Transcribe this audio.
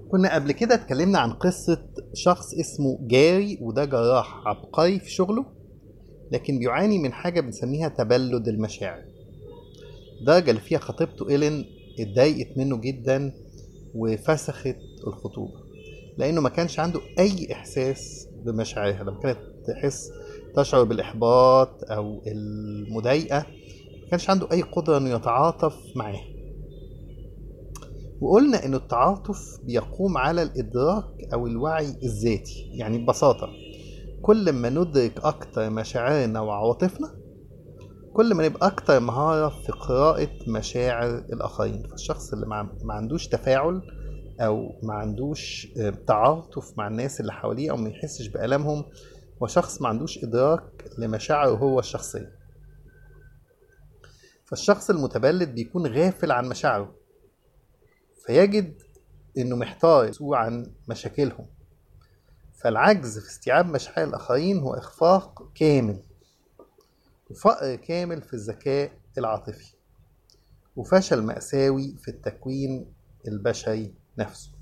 كنا قبل كده اتكلمنا عن قصة شخص اسمه جاري وده جراح عبقري في شغله لكن بيعاني من حاجة بنسميها تبلد المشاعر الدرجة اللي فيها خطيبته إيلين اتضايقت منه جدا وفسخت الخطوبة لأنه ما كانش عنده أي إحساس بمشاعرها لما كانت تحس تشعر بالإحباط أو المضايقة ما كانش عنده أي قدرة إنه يتعاطف معاها وقلنا إن التعاطف بيقوم على الإدراك أو الوعي الذاتي يعني ببساطة كل ما ندرك أكتر مشاعرنا وعواطفنا كل ما نبقى أكتر مهارة في قراءة مشاعر الآخرين فالشخص اللي ما ما عندوش تفاعل أو ما عندوش آه، تعاطف مع الناس اللي حواليه أو ما يحسش بألمهم هو شخص ما عندوش إدراك لمشاعره هو الشخصية فالشخص المتبلد بيكون غافل عن مشاعره فيجد إنه محتار يسوء عن مشاكلهم فالعجز في استيعاب مشاعر الآخرين هو إخفاق كامل وفقر كامل في الذكاء العاطفي وفشل مأساوي في التكوين البشري نفسه